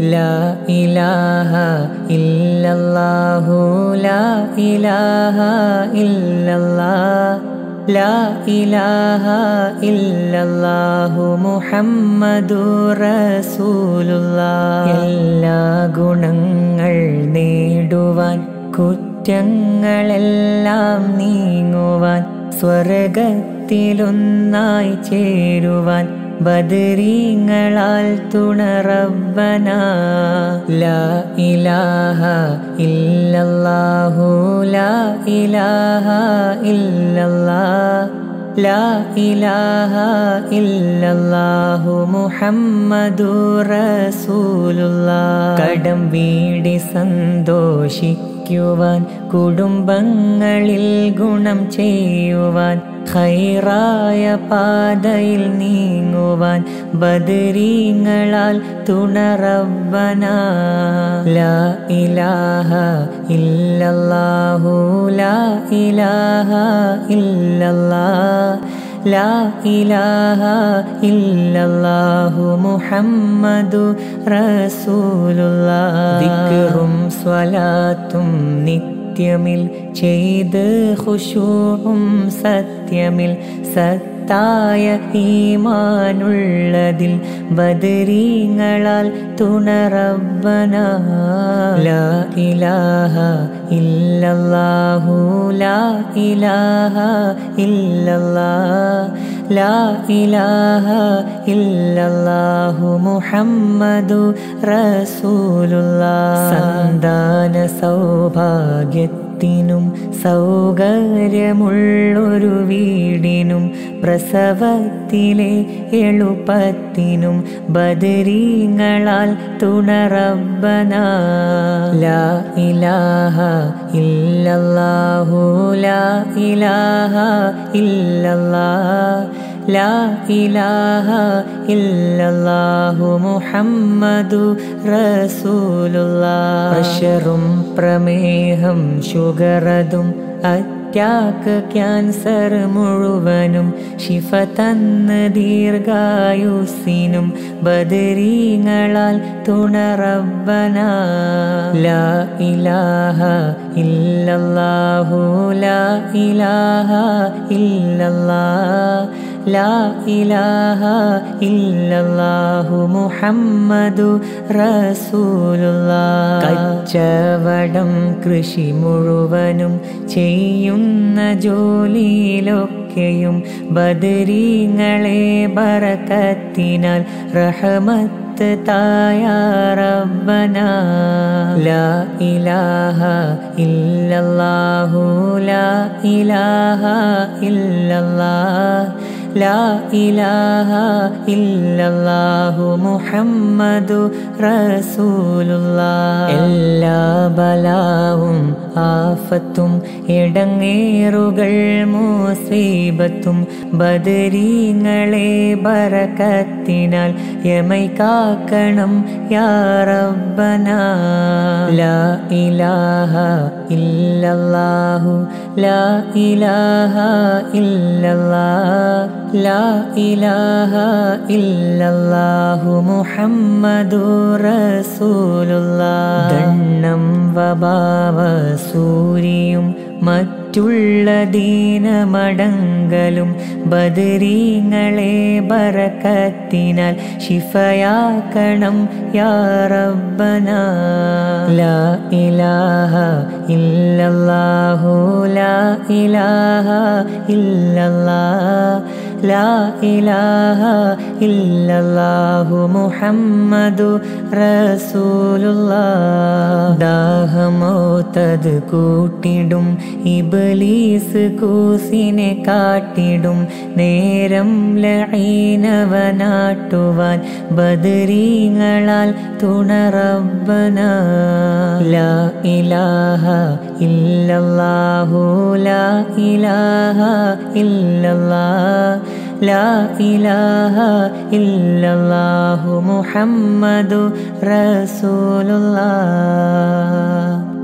لا إله إلا الله لا إله إلا الله لا إله إلا الله محمد رسول الله എല്ലാ ഗുണങ്ങൾ നേടുവാൻ കുറ്റങ്ങളെല്ലാം നീങ്ങുവാൻ സ്വർഗത്തിലൊന്നായി ചേരുവാൻ ബദരീങ്ങളാൽ തുണറബ്ബന ലാ ഇലാഹ ഇല്ലല്ലാഹു ലാ ഇലാഹ ഇല്ലല്ലാഹ് ലാ ഇലാഹ ഇല്ലല്ലാഹു മുഹമ്മദു റസൂലുള്ളാഹ് കടം വീടി സന്തോഷിക്കുവാൻ കുടുംബങ്ങളിൽ ഗുണം ചെയ്യുവാൻ ഖൈറായ പാതയിൽ നീങ്ങുവാൻ ബദരീങ്ങളാൽ തുണറബ്ബന ലാ ഇലാഹ ഇല്ലല്ലാഹു ലാ ഇലാഹ ഇല്ലല്ലാഹ് ലാ ഇലാഹ ഇല്ലല്ലാഹു മുഹമ്മദു റസൂലുള്ളാഹ് ദിക്റും സ്വലാത്തും നിത്യമിൽ ചെയ്ത് ഖുശൂഉം സത്യമിൽ സത്തായ ഈമാനുള്ളതിൽ ബദരീങ്ങളാൽ തുണറബ്ബന ലാ ഇലാഹ ഇല്ലല്ലാഹു ലാ ഇലാഹ ഇല്ലല്ലാഹ് ലാ ഇലാഹ ഇല്ലല്ലാഹു മുഹമ്മദു റസൂലുള്ളാഹ് സന്താന സൗഭാഗ്യത്തിനും സൗകര്യമുള്ളൊരു വീടിനും പ്രസവത്തിലെ എളുപ്പത്തിനും ബദരീങ്ങളാൽ തുണറബ്ബന ലാ ഇലാഹ ഇല്ലല്ലാഹു ലാ ഇലാഹ ഇല്ലല്ലാഹ് ലാ ഇലാഹ ഇല്ലല്ലാഹു മുഹമ്മദു റസൂലുള്ളാഹ് പ്രഷറും പ്രമേഹം ഷുഗറതും അറ്റാക്ക് ക്യാൻസർ മുഴുവനും ശിഫ തന്ന് ദീർഘായുസിനും ബദരീങ്ങളാൽ തുണറബ്ബന ലാ ഇലാഹ ഇല്ലല്ലാഹു ലാ ഇലാഹ ഇല്ലല്ലാഹ് ലാ ഇലാഹ ഇല്ലല്ലാഹു മുഹമ്മദു റസൂലുള്ളാഹ് കച്ചവടം കൃഷി മുഴുവനും ചെയ്യുന്ന ജോലിയിലൊക്കെയും ബദരീങ്ങളെ ബറക്കത്തിനാൽ റഹമത്ത് തായ റബ്ബന ലാ ഇലാഹ ഇല്ലല്ലാഹു ലാ ഇലാഹ ഇല്ലല്ലാഹ് ലാ ഇലാഹ ഇല്ലല്ലാഹു മുഹമ്മദു റസൂലുള്ളാഹ് എല്ലാ ബലാവും ആഫത്തും ഇടങ്ങേറുകൾ മുസീബത്തും ബദരീങ്ങളെ ബറക്കത്തിനാൽ യമൈ കാക്കണം യാ റബ്ബന ലാ ഇലാഹ ഇല്ലല്ലാഹു ലാ ഇലാഹ ഇല്ലല്ലാഹ് ലാ ഇലാഹ ഇല്ലല്ലാഹു മുഹമ്മദു റസൂലുള്ളാഹ് ദണ്ണം വബാവ സൂരിയും മറ്റുള്ള ദീനമടങ്കലും ബദരീങ്ങളെ ബറക്കത്തിനാൽ ശിഫയാക്കണം യാ റബ്ബന ലാ ഇലാഹ ഇല്ലല്ലാഹു ലാ ഇലാഹ ഇല്ലല്ലാഹ് ലാ ഇലാഹ ഇല്ലല്ലാഹു മുഹമ്മദു റസൂലുള്ളാഹ് ദാഹമോത്തത് കൂട്ടിടും ഇബലീസ് കൂസിനെ കാട്ടിടും നേരം ലഈനവനാട്ടുവാൻ ബദരീങ്ങളാൽ തുണറബ്ബന ലാ ഇലാഹ ഇല്ലല്ലാഹു ലാ ഇലാഹ ഇല്ലല്ലാഹ് ലാ ഇലാഹ ഇല്ലല്ലാഹു മുഹമ്മദു റസൂലുള്ളാഹ്